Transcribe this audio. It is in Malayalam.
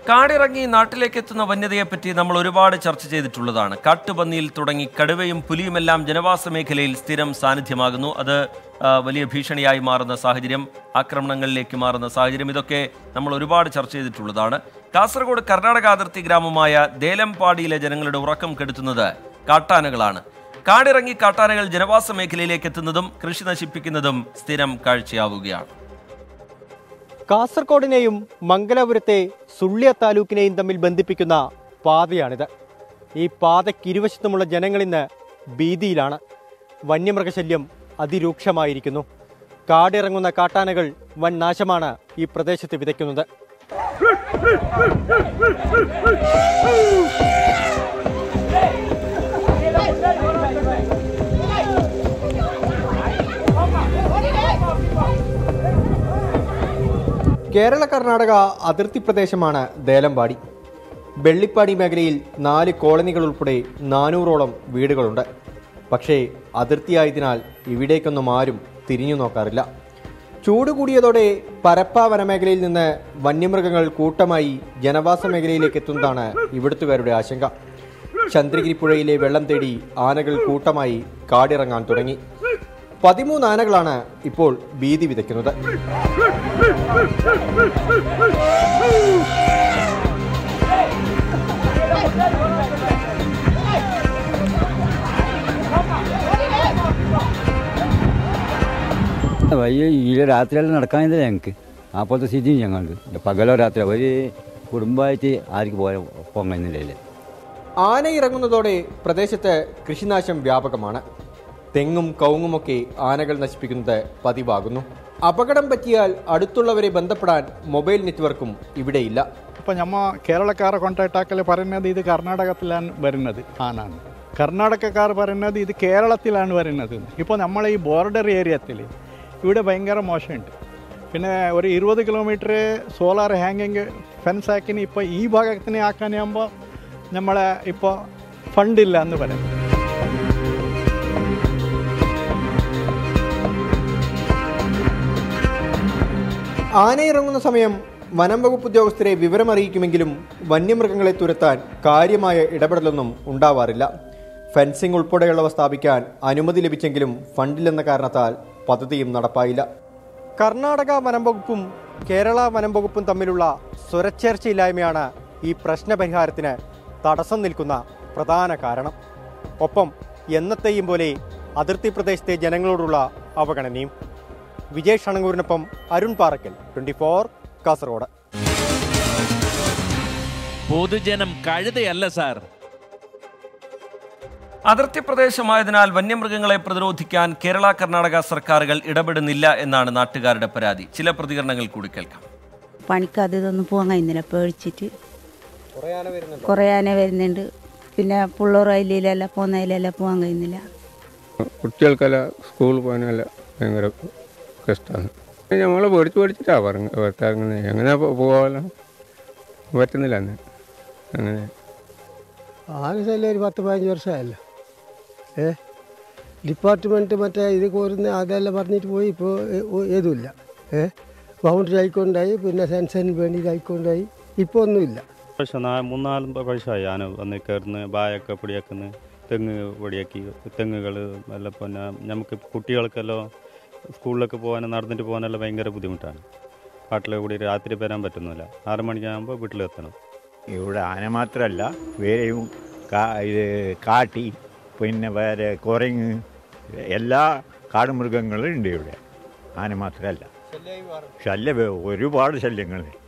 കാടിറങ്ങി നാട്ടിലേക്ക് എത്തുന്ന വന്യതയെപ്പറ്റി നമ്മൾ ഒരുപാട് ചർച്ച ചെയ്തിട്ടുള്ളതാണ് കാട്ടുപന്നിയിൽ തുടങ്ങി കടുവയും പുലിയുമെല്ലാം ജനവാസ മേഖലയിൽ സ്ഥിരം സാന്നിധ്യമാകുന്നു അത് ആ, വലിയ ഭീഷണിയായി മാറുന്ന സാഹചര്യം ആക്രമണങ്ങളിലേക്ക് മാറുന്ന സാഹചര്യം ഇതൊക്കെ നമ്മൾ ഒരുപാട് ചർച്ച ചെയ്തിട്ടുള്ളതാണ് കാസർഗോഡ് കർണാടക അതിർത്തി ഗ്രാമമായ ദേലംപാടിയിലെ ജനങ്ങളുടെ ഉറക്കം കെടുത്തുന്നത് കാട്ടാനകളാണ് കാടിറങ്ങി കാട്ടാനകൾ ജനവാസ മേഖലയിലേക്ക് എത്തുന്നതും കൃഷി നശിപ്പിക്കുന്നതും സ്ഥിരം കാഴ്ചയാവുകയാണ് കാസർഗോഡിനെയും മംഗലാപുരത്തെ സുള്ളിയ താലൂക്കിനെയും തമ്മിൽ ബന്ധിപ്പിക്കുന്ന പാതയാണിത് ഈ പാതയ്ക്കിരുവശത്തുമുള്ള ജനങ്ങളിന്ന് ഭീതിയിലാണ് വന്യമൃഗശല്യം അതിരൂക്ഷമായിരിക്കുന്നു കാടിറങ്ങുന്ന കാട്ടാനകൾ വൻ നാശമാണ് ഈ പ്രദേശത്ത് വിതയ്ക്കുന്നത് കേരള കർണാടക അതിർത്തി പ്രദേശമാണ് ദേലമ്പാടി വെള്ളിപ്പാടി മേഖലയിൽ നാല് കോളനികൾ ഉൾപ്പെടെ നാനൂറോളം വീടുകളുണ്ട് പക്ഷേ അതിർത്തിയായതിനാൽ ഇവിടേക്കൊന്നും ആരും തിരിഞ്ഞു നോക്കാറില്ല ചൂട് കൂടിയതോടെ പരപ്പ വനമേഖലയിൽ നിന്ന് വന്യമൃഗങ്ങൾ കൂട്ടമായി ജനവാസ മേഖലയിലേക്ക് എത്തുന്നതാണ് ഇവിടുത്തുകാരുടെ ആശങ്ക ചന്ദ്രഗിരി പുഴയിലെ വെള്ളം തേടി ആനകൾ കൂട്ടമായി കാടിറങ്ങാൻ തുടങ്ങി പതിമൂന്ന് ആനകളാണ് ഇപ്പോൾ ഭീതി വിതയ്ക്കുന്നത് വയ്യ ഈ രാത്രിയെല്ലാം നടക്കാനില്ല ഞങ്ങൾക്ക് അപ്പോഴത്തെ സ്ഥിതി ഞങ്ങൾക്ക് പകലോ രാത്രി ഒരു കുടുംബമായിട്ട് ആർക്ക് പോയ പോകാൻ കഴിയുന്നില്ല ആന ഇറങ്ങുന്നതോടെ പ്രദേശത്ത് കൃഷിനാശം വ്യാപകമാണ് തെങ്ങും കവുങ്ങുമൊക്കെ ആനകൾ നശിപ്പിക്കുന്നത് പതിവാകുന്നു അപകടം പറ്റിയാൽ അടുത്തുള്ളവരെ ബന്ധപ്പെടാൻ മൊബൈൽ നെറ്റ്വർക്കും ഇവിടെയില്ല ഇപ്പം നമ്മ കേരളക്കാരെ കോണ്ടാക്ട് ആക്കൽ പറയുന്നത് ഇത് കർണാടകത്തിലാണ് വരുന്നത് ആനാണ് കർണാടകക്കാർ പറയുന്നത് ഇത് കേരളത്തിലാണ് വരുന്നത് ഇപ്പോൾ നമ്മളെ ഈ ബോർഡർ ഏരിയത്തിൽ ഇവിടെ ഭയങ്കര മോശമുണ്ട് പിന്നെ ഒരു ഇരുപത് കിലോമീറ്റർ സോളാർ ഹാങ്ങിങ് ഫെൻസ് ആക്കിന് ഇപ്പോൾ ഈ ഭാഗത്തിന് ആക്കാനാകുമ്പോൾ നമ്മളെ ഇപ്പോൾ ഫണ്ടില്ല എന്ന് പറയും ആന ഇറങ്ങുന്ന സമയം വനം വകുപ്പ് ഉദ്യോഗസ്ഥരെ വിവരമറിയിക്കുമെങ്കിലും വന്യമൃഗങ്ങളെ തുരത്താൻ കാര്യമായ ഇടപെടലൊന്നും ഉണ്ടാവാറില്ല ഫെൻസിംഗ് ഉൾപ്പെടെയുള്ളവ സ്ഥാപിക്കാൻ അനുമതി ലഭിച്ചെങ്കിലും ഫണ്ടില്ലെന്ന കാരണത്താൽ പദ്ധതിയും നടപ്പായില്ല കർണാടക വനം വകുപ്പും കേരള വനം വകുപ്പും തമ്മിലുള്ള സ്വരച്ചേർച്ചയില്ലായ്മയാണ് ഈ പ്രശ്നപരിഹാരത്തിന് തടസ്സം നിൽക്കുന്ന പ്രധാന കാരണം ഒപ്പം എന്നത്തെയും പോലെ അതിർത്തി പ്രദേശത്തെ ജനങ്ങളോടുള്ള അവഗണനയും വിജയ് ഷണങ്കൂരിനൊപ്പം അരുൺ പാറക്കൽ ട്വന്റി ഫോർ കാസർഗോഡ് പൊതുജനം കഴുതയല്ല സാർ അതിർത്തി പ്രദേശമായതിനാൽ വന്യമൃഗങ്ങളെ പ്രതിരോധിക്കാൻ കേരള കർണാടക സർക്കാരുകൾ ഇടപെടുന്നില്ല എന്നാണ് നാട്ടുകാരുടെ പരാതി ചില പ്രതികരണങ്ങൾ കൂടി കേൾക്കാം പണിക്ക് അത് ഇതൊന്നും പോകാൻ കഴിയുന്നില്ല പേടിച്ചിട്ട് കുറേ ആന വരുന്നുണ്ട് പിന്നെ പിള്ളേർ അതിലെല്ലാം പോകുന്നതിലെല്ലാം പോകാൻ കഴിയുന്നില്ല കുട്ടികൾക്കെല്ലാം സ്കൂളിൽ പോകാനെല്ലാം ഭയങ്കര കഷ്ടമാണ് നമ്മൾ പേടിച്ച് പേടിച്ചിട്ടാണ് പറഞ്ഞു പുറത്തിറങ്ങുന്നത് എങ്ങനെ പോകാമല്ലോ പറ്റുന്നില്ല അന്ന് അങ്ങനെ ആകശല്ല ഒരു പത്ത് പതിനഞ്ച് വർഷമായല്ലോ ഏ ഡിപ്പാർട്ട്മെൻറ്റ് മറ്റേ ഇത് കോരുന്ന അതെല്ലാം പറഞ്ഞിട്ട് പോയി ഇപ്പോൾ ഏതുമില്ല ഏ ബൗണ്ടറി ആയിക്കൊണ്ടായി പിന്നെ സെൻസറിന് വേണ്ടി ആയിക്കൊണ്ടായി ഇപ്പോൾ ഒന്നുമില്ല പക്ഷെ നാ മൂന്നാലും പ്രാവശ്യമായി ആന വന്ന് കയറുന്ന ബായൊക്കെ പൊടിയാക്കുന്ന തെങ്ങ് പൊടിയാക്കി തെങ്ങുകൾ എല്ലാം പിന്നെ നമുക്ക് കുട്ടികൾക്കെല്ലാം സ്കൂളിലൊക്കെ പോകാനും നടന്നിട്ട് പോകാനെല്ലാം ഭയങ്കര ബുദ്ധിമുട്ടാണ് കാട്ടിലെ കൂടി രാത്രി വരാൻ പറ്റുന്നില്ല ആറ് മണിക്കാകുമ്പോൾ വീട്ടിലെത്തണം ഇവിടെ ആന മാത്രമല്ല വേറെയും കാ ഇത് കാട്ടി പിന്നെ വേറെ കുരങ്ങ് എല്ലാ കാടുമൃഗങ്ങളും ഉണ്ട് ഇവിടെ ആന മാത്രമല്ല ശല്യം ഒരുപാട് ശല്യങ്ങൾ